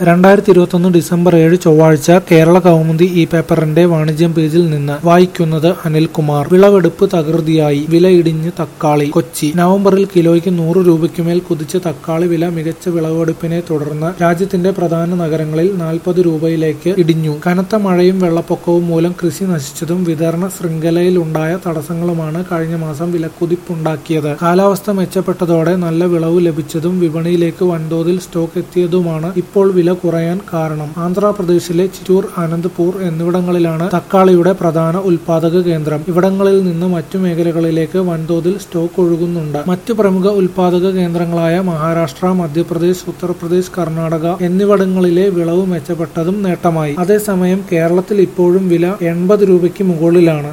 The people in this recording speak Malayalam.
രണ്ടായിരത്തി ഇരുപത്തൊന്ന് ഡിസംബർ ഏഴ് ചൊവ്വാഴ്ച കേരള കൗമുദി ഈ പേപ്പറിന്റെ വാണിജ്യം പേജിൽ നിന്ന് വായിക്കുന്നത് അനിൽകുമാർ വിളവെടുപ്പ് തകൃതിയായി വില ഇടിഞ്ഞ് തക്കാളി കൊച്ചി നവംബറിൽ കിലോയ്ക്ക് നൂറ് രൂപയ്ക്കുമേൽ കുതിച്ച തക്കാളി വില മികച്ച വിളവെടുപ്പിനെ തുടർന്ന് രാജ്യത്തിന്റെ പ്രധാന നഗരങ്ങളിൽ നാൽപ്പത് രൂപയിലേക്ക് ഇടിഞ്ഞു കനത്ത മഴയും വെള്ളപ്പൊക്കവും മൂലം കൃഷി നശിച്ചതും വിതരണ ശൃംഖലയിൽ ഉണ്ടായ തടസ്സങ്ങളുമാണ് കഴിഞ്ഞ മാസം വിലക്കുതിപ്പുണ്ടാക്കിയത് കാലാവസ്ഥ മെച്ചപ്പെട്ടതോടെ നല്ല വിളവ് ലഭിച്ചതും വിപണിയിലേക്ക് വൻതോതിൽ സ്റ്റോക്ക് എത്തിയതുമാണ് ഇപ്പോൾ വില കുറയാൻ കാരണം ആന്ധ്രാപ്രദേശിലെ ചിറ്റൂർ അനന്ത്പൂർ എന്നിവിടങ്ങളിലാണ് തക്കാളിയുടെ പ്രധാന ഉൽപാദക കേന്ദ്രം ഇവിടങ്ങളിൽ നിന്ന് മറ്റു മേഖലകളിലേക്ക് വൻതോതിൽ സ്റ്റോക്ക് ഒഴുകുന്നുണ്ട് മറ്റു പ്രമുഖ ഉൽപാദക കേന്ദ്രങ്ങളായ മഹാരാഷ്ട്ര മധ്യപ്രദേശ് ഉത്തർപ്രദേശ് കർണാടക എന്നിവിടങ്ങളിലെ വിളവ് മെച്ചപ്പെട്ടതും നേട്ടമായി അതേസമയം കേരളത്തിൽ ഇപ്പോഴും വില എൺപത് രൂപയ്ക്ക് മുകളിലാണ്